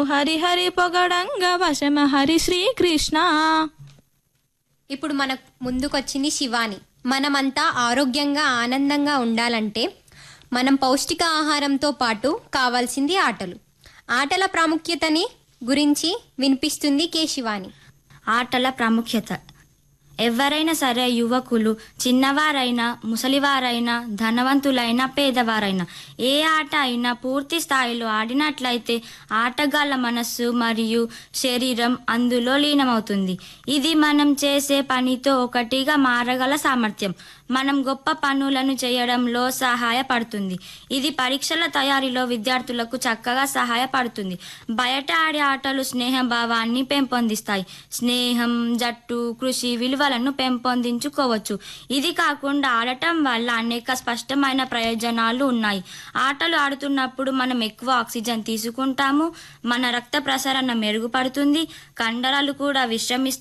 హరి హరి పొగడంగ వశమ హరి శ్రీకృష్ణ ఇప్పుడు మన ముందుకొచ్చింది శివాని మనమంతా ఆరోగ్యంగా ఆనందంగా ఉండాలంటే మనం పౌష్టిక ఆహారంతో పాటు కావాల్సింది ఆటలు ఆటల ప్రాముఖ్యతని గురించి వినిపిస్తుంది కే శివాని ఆటల ప్రాముఖ్యత ఎవరైనా సరే యువకులు చిన్నవారైనా ముసలివారైనా ధనవంతులైనా పేదవారైనా ఏ ఆట అయినా పూర్తి స్థాయిలో ఆడినట్లయితే ఆటగాళ్ళ మనస్సు మరియు శరీరం అందులో లీనమవుతుంది ఇది మనం చేసే పనితో ఒకటిగా మారగల సామర్థ్యం మనం గొప్ప పనులను చేయడంలో సహాయపడుతుంది ఇది పరీక్షల తయారీలో విద్యార్థులకు చక్కగా సహాయపడుతుంది బయట ఆడే ఆటలు స్నేహ భావాన్ని పెంపొందిస్తాయి స్నేహం జట్టు కృషి విలువలను పెంపొందించుకోవచ్చు ఇది కాకుండా ఆడటం వల్ల అనేక స్పష్టమైన ప్రయోజనాలు ఉన్నాయి ఆటలు ఆడుతున్నప్పుడు మనం ఎక్కువ ఆక్సిజన్ తీసుకుంటాము మన రక్త ప్రసరణ మెరుగుపడుతుంది కండరాలు కూడా విశ్రమిస్తాయి